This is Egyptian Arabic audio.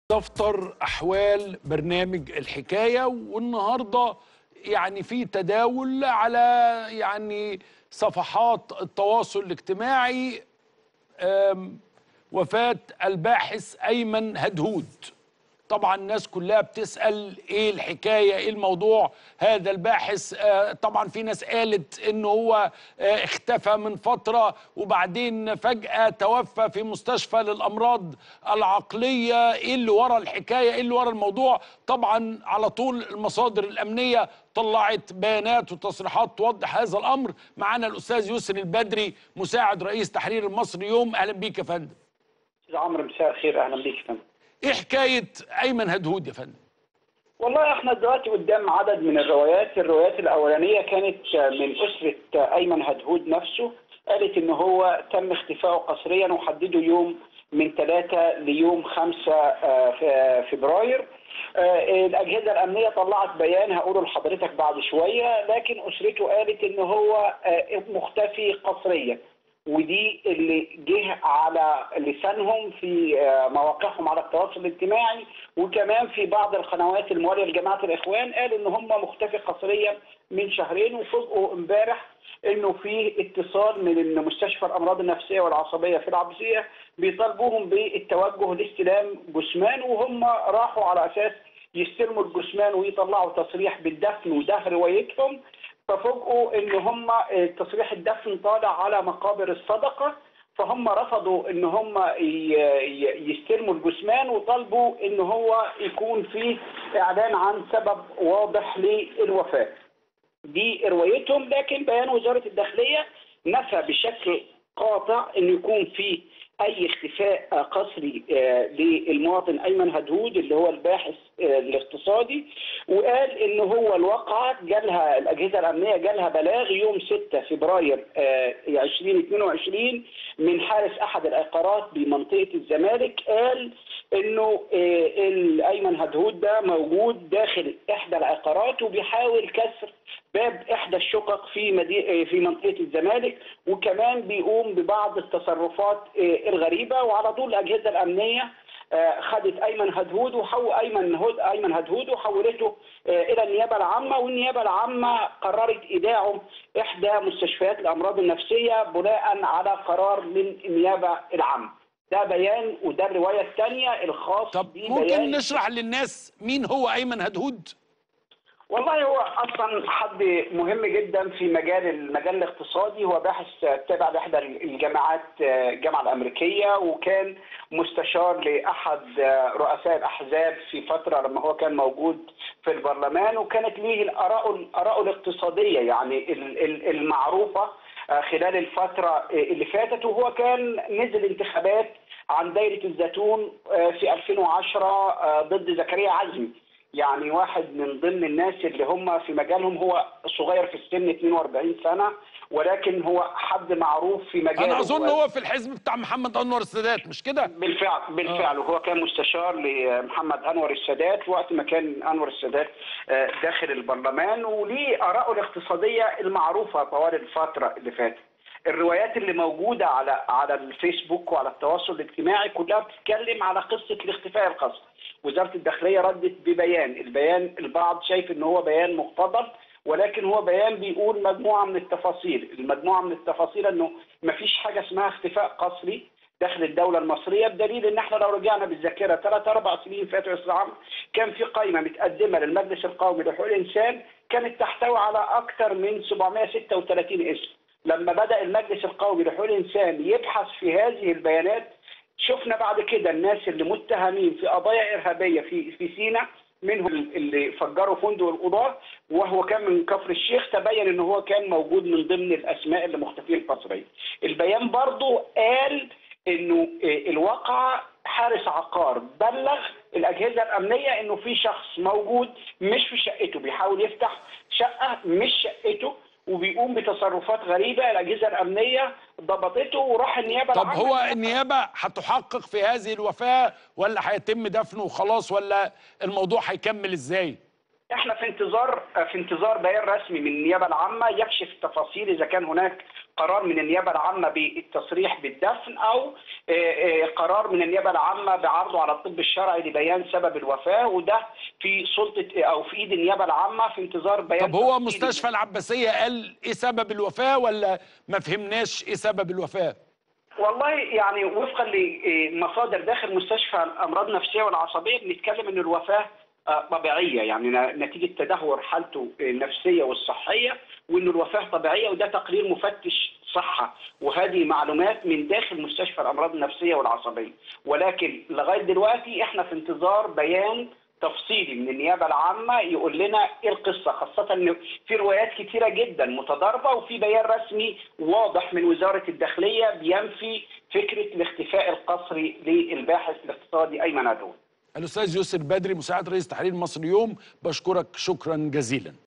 دفتر احوال برنامج الحكايه والنهارده يعني في تداول على يعني صفحات التواصل الاجتماعي آم، وفاه الباحث ايمن هدهود طبعا الناس كلها بتسال ايه الحكايه ايه الموضوع هذا الباحث آه، طبعا في ناس قالت ان هو آه، اختفى من فتره وبعدين فجاه توفى في مستشفى للامراض العقليه ايه اللي ورا الحكايه ايه اللي ورا الموضوع طبعا على طول المصادر الامنيه طلعت بيانات وتصريحات توضح هذا الامر معانا الاستاذ يسري البدري مساعد رئيس تحرير المصري يوم اهلا بيك يا فندم استاذ عمرو مساء الخير اهلا بيك يا فندم ايه حكايه ايمن هدهود يا فندم والله احنا دلوقتي قدام عدد من الروايات الروايات الاولانيه كانت من اسره ايمن هدهود نفسه قالت ان هو تم اختفائه قسريا وحددوا يوم من ثلاثة ليوم خمسة فبراير آه، الأجهزة الأمنية طلعت بيان هقوله لحضرتك بعد شوية لكن أسرته قالت إن هو آه، مختفي قسريا ودي اللي جه على لسانهم في آه، مواقعهم على التواصل الاجتماعي وكمان في بعض القنوات المواليه لجماعه الاخوان قالوا ان هم مختفي قسريا من شهرين وفوجئوا امبارح انه في اتصال من مستشفى الامراض النفسيه والعصبيه في العباسيه بيطالبوهم بالتوجه لاستلام جثمان وهم راحوا على اساس يستلموا الجثمان ويطلعوا تصريح بالدفن وده روايتهم ففوجئوا ان هم تصريح الدفن طالع على مقابر الصدقه فهم رفضوا ان هم ي- ي- يستلموا الجثمان وطالبوا ان هو يكون في اعلان عن سبب واضح للوفاه. دي روايتهم لكن بيان وزاره الداخليه نفى بشكل قاطع انه يكون في اي اختفاء قسري آه، للمواطن ايمن هدهود اللي هو الباحث آه، الاقتصادي وقال ان هو الواقعه جالها الاجهزه الامنيه جالها بلاغ يوم 6 فبراير آه، 2022 من حارس احد العقارات بمنطقه الزمالك قال انه آه، الايمن هدهود ده موجود داخل احدى العقارات وبيحاول كسر باب احدى الشقق في مدي... في منطقه الزمالك وكمان بيقوم ببعض التصرفات آه، الغريبه وعلى طول الاجهزه الامنيه آه، خدت ايمن هدهود وحو ايمن هد... ايمن هدهود وحولته آه، الى النيابه العامه والنيابه العامه قررت ايداعه احدى مستشفيات الامراض النفسيه بناء على قرار من النيابه العامه ده بيان وده الروايه الثانيه الخاص طب ببيان- ممكن نشرح للناس مين هو ايمن هدهود والله هو اصلا حد مهم جدا في مجال المجال الاقتصادي هو باحث تابع لاحدى الجامعات الجامعه الامريكيه وكان مستشار لاحد رؤساء الاحزاب في فتره لما هو كان موجود في البرلمان وكانت ليه الاراء الاراء الاقتصاديه يعني ال- ال- المعروفه خلال الفتره اللي فاتت وهو كان نزل انتخابات عن دايره الزيتون في 2010 ضد زكريا عزمي يعني واحد من ضمن الناس اللي هم في مجالهم هو صغير في السن 42 سنه ولكن هو حد معروف في مجاله انا اظن هو في الحزب بتاع محمد انور السادات مش كده بالفعل بالفعل وهو كان مستشار لمحمد انور السادات وقت ما كان انور السادات آه، داخل البرلمان وليه اراءه الاقتصاديه المعروفه طوال الفتره اللي فاتت. الروايات اللي موجوده على على الفيسبوك وعلى التواصل الاجتماعي كلها بتتكلم على قصه الاختفاء القسري. وزاره الداخليه ردت ببيان، البيان البعض شايف ان هو بيان مقتضب ولكن هو بيان بيقول مجموعه من التفاصيل، المجموعه من التفاصيل انه مفيش حاجه اسمها اختفاء قسري داخل الدولة المصرية بدليل ان احنا لو رجعنا بالذاكرة ثلاث اربع سنين فاتوا يا استاذ عمرو كان في قائمة متقدمة للمجلس القومي لحقوق الانسان كانت تحتوي على اكثر من 736 اسم لما بدأ المجلس القومي لحقوق الانسان يبحث في هذه البيانات شفنا بعد كده الناس اللي متهمين في قضايا ارهابية في في سيناء منهم اللي فجروا فندق القضاة وهو كان من كفر الشيخ تبين ان هو كان موجود من ضمن الاسماء اللي مختفين قسريا. البيان برضو قال انه آه، الواقعة حارس عقار بلغ الاجهزه الامنيه انه في شخص موجود مش في شقته بيحاول يفتح شقه مش شقته وبيقوم بتصرفات غريبه الاجهزه الامنيه ضبطته وراح النيابه طب العامة. هو النيابه هتحقق في هذه الوفاه ولا هيتم دفنه وخلاص ولا الموضوع هيكمل ازاي احنا في انتظار في انتظار بيان رسمي من النيابه العامه يكشف تفاصيل اذا كان هناك قرار من النيابه العامه بالتصريح بالدفن او آه، آه، قرار من النيابه العامه بعرضه على الطب الشرعي لبيان سبب الوفاه وده في سلطه او في ايد النيابه العامه في انتظار بيان طب هو تفصيلي. مستشفى العباسيه قال ايه سبب الوفاه ولا ما فهمناش ايه سبب الوفاه والله يعني وفقا لمصادر داخل مستشفى الامراض النفسيه والعصبيه بنتكلم ان الوفاه آه، طبيعيه يعني ن- نتيجه تدهور حالته النفسيه والصحيه وان الوفاه طبيعيه وده تقرير مفتش صحه وهذه معلومات من داخل مستشفى الامراض النفسيه والعصبيه ولكن لغايه دلوقتي احنا في انتظار بيان تفصيلي من النيابه العامه يقول لنا ايه القصه خاصه ان في روايات كتيره جدا متضاربه وفي بيان رسمي واضح من وزاره الداخليه بينفي فكره الاختفاء القسري للباحث الاقتصادي ايمن عدول الاستاذ يسر بدري مساعد رئيس تحرير مصر اليوم بشكرك شكرا جزيلا